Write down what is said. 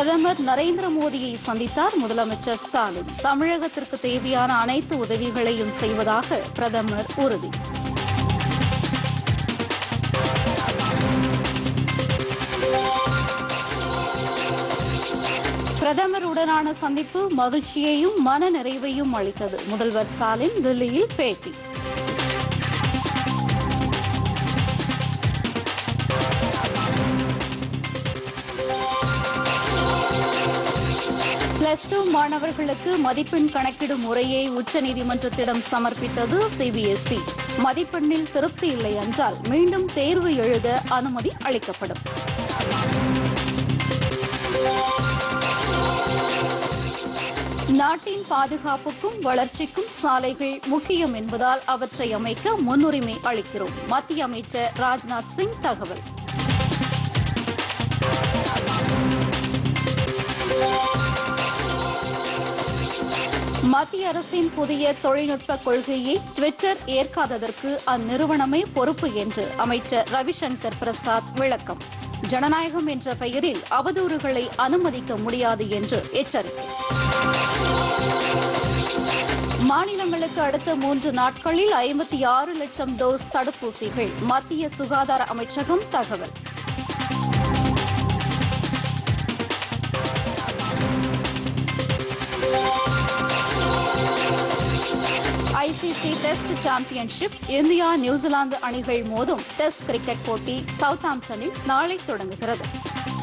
பிரதமர் நரேந்திர மோடியை சந்தித்தார் முதலமைச்சர் ஸ்டாலின் தமிழகத்திற்கு தேவையான அனைத்து உதவிகளையும் செய்வதாக பிரதமர் உறுதி பிரதமருடனான சந்திப்பு மகிழ்ச்சியையும் மன நிறைவையும் அளித்தது முதல்வர் ஸ்டாலின் தில்லியில் பேட்டி பிளஸ் டூ மாணவர்களுக்கு மதிப்பெண் கணக்கிடும் முறையை உச்சநீதிமன்றத்திடம் சமர்ப்பித்தது சிபிஎஸ்இ மதிப்பெண்ணில் திருப்தி இல்லை என்றால் மீண்டும் தேர்வு எழுத அனுமதி அளிக்கப்படும் நாட்டின் பாதுகாப்புக்கும் வளர்ச்சிக்கும் சாலைகள் முக்கியம் என்பதால் அவற்றை அமைக்க முன்னுரிமை அளிக்கிறோம் மத்திய அமைச்சர் ராஜ்நாத் சிங் தகவல் மத்திய அரசின் புதிய தொழில்நுட்ப கொள்கையை ட்விட்டர் ஏற்காததற்கு அந்நிறுவனமே பொறுப்பு என்று அமைச்சர் ரவிசங்கர் பிரசாத் விளக்கம் ஜனநாயகம் என்ற பெயரில் அவதூறுகளை அனுமதிக்க முடியாது என்று எச்சரிக்கை மாநிலங்களுக்கு அடுத்த மூன்று நாட்களில் ஐம்பத்தி ஆறு லட்சம் டோஸ் தடுப்பூசிகள் மத்திய சுகாதார அமைச்சகம் தகவல் ICC test championship India New Zealand அணிகள் மோதும் டெஸ்ட் கிரிக்கெட் போட்டி சவுத்தாம்ப்டனில் நாளை தொடங்குகிறது